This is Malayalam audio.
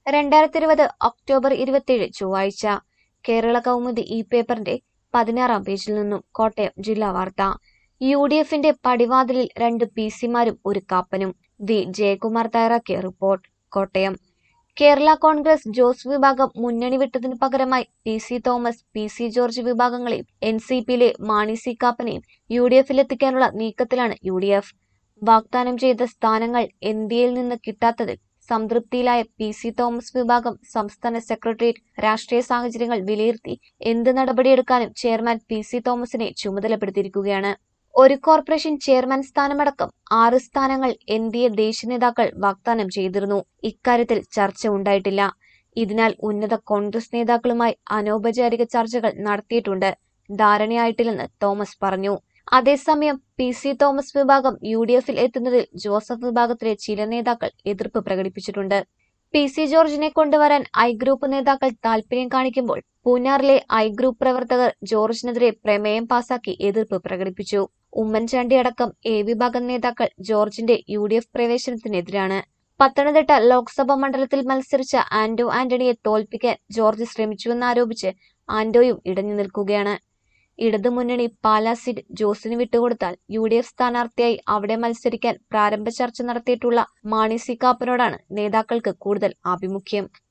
രണ്ടായിരത്തി ഇരുപത് ഒക്ടോബർ ഇരുപത്തിയേഴ് ചൊവ്വാഴ്ച കേരള കൗമുദി ഈ പേപ്പറിന്റെ പതിനാറാം പേജിൽ നിന്നും കോട്ടയം ജില്ലാ വാർത്ത യു ഡി എഫിന്റെ പടിവാതിലിൽ രണ്ട് പി സിമാരും ഒരു കാപ്പനും വി ജയകുമാർ തയ്യാറാക്കിയ റിപ്പോർട്ട് കോട്ടയം കേരള കോൺഗ്രസ് ജോസ് വിഭാഗം മുന്നണി വിട്ടതിനു പകരമായി P C Thomas P C George വിഭാഗങ്ങളെയും എൻ സി പിയിലെ മാണി സി കാപ്പനെയും യു ഡി എഫിലെത്തിക്കാനുള്ള നീക്കത്തിലാണ് യു ഡി എഫ് വാഗ്ദാനം ചെയ്ത സ്ഥാനങ്ങൾ എൻ ഡി എയിൽ നിന്ന് കിട്ടാത്തതിൽ സംതൃപ്തിയിലായ പി സി തോമസ് വിഭാഗം സംസ്ഥാന സെക്രട്ടേറിയറ്റ് രാഷ്ട്രീയ സാഹചര്യങ്ങൾ വിലയിരുത്തി എന്ത് നടപടിയെടുക്കാനും ചെയർമാൻ പി സി തോമസിനെ ചുമതലപ്പെടുത്തിയിരിക്കുകയാണ് ഒരു കോർപ്പറേഷൻ ചെയർമാൻ സ്ഥാനമടക്കം ആറ് സ്ഥാനങ്ങൾ എൻ ഡി എ ദേശീയ നേതാക്കൾ വാഗ്ദാനം ചെയ്തിരുന്നു ഇക്കാര്യത്തിൽ ചർച്ച ഉണ്ടായിട്ടില്ല ഇതിനാൽ ഉന്നത കോൺഗ്രസ് നേതാക്കളുമായി അനൗപചാരിക ചർച്ചകൾ നടത്തിയിട്ടുണ്ട് ധാരണയായിട്ടില്ലെന്ന് തോമസ് പറഞ്ഞു അതേസമയം പി സി തോമസ് വിഭാഗം യു ഡി എഫിൽ എത്തുന്നതിൽ ജോസഫ് വിഭാഗത്തിലെ ചില നേതാക്കൾ എതിർപ്പ് പ്രകടിപ്പിച്ചിട്ടുണ്ട് പി സി ജോർജിനെ കൊണ്ടുവരാൻ ഐ ഗ്രൂപ്പ് നേതാക്കൾ താൽപര്യം കാണിക്കുമ്പോൾ പൂനാറിലെ ഐ ഗ്രൂപ്പ് പ്രവർത്തകർ ജോർജിനെതിരെ പ്രമേയം പാസാക്കി എതിർപ്പ് പ്രകടിപ്പിച്ചു ഉമ്മൻചാണ്ടി അടക്കം എ വിഭാഗം നേതാക്കൾ ജോർജിന്റെ യു ഡി എഫ് പ്രവേശനത്തിനെതിരാണ് പത്തനംതിട്ട ലോക്സഭാ മണ്ഡലത്തിൽ മത്സരിച്ച ആന്റോ ആന്റണിയെ തോൽപ്പിക്കാൻ ജോർജ് ശ്രമിച്ചുവെന്നാരോപിച്ച് ആന്റോയും ഇടഞ്ഞു നിൽക്കുകയാണ് ഇടതുമുന്നണി പാലാ സീറ്റ് ജോസിന് വിട്ടുകൊടുത്താൽ യു ഡി എഫ് സ്ഥാനാർത്ഥിയായി അവിടെ മത്സരിക്കാൻ പ്രാരംഭ ചർച്ച നടത്തിയിട്ടുള്ള മാണി സി കാപ്പനോടാണ് നേതാക്കൾക്ക് കൂടുതൽ ആഭിമുഖ്യം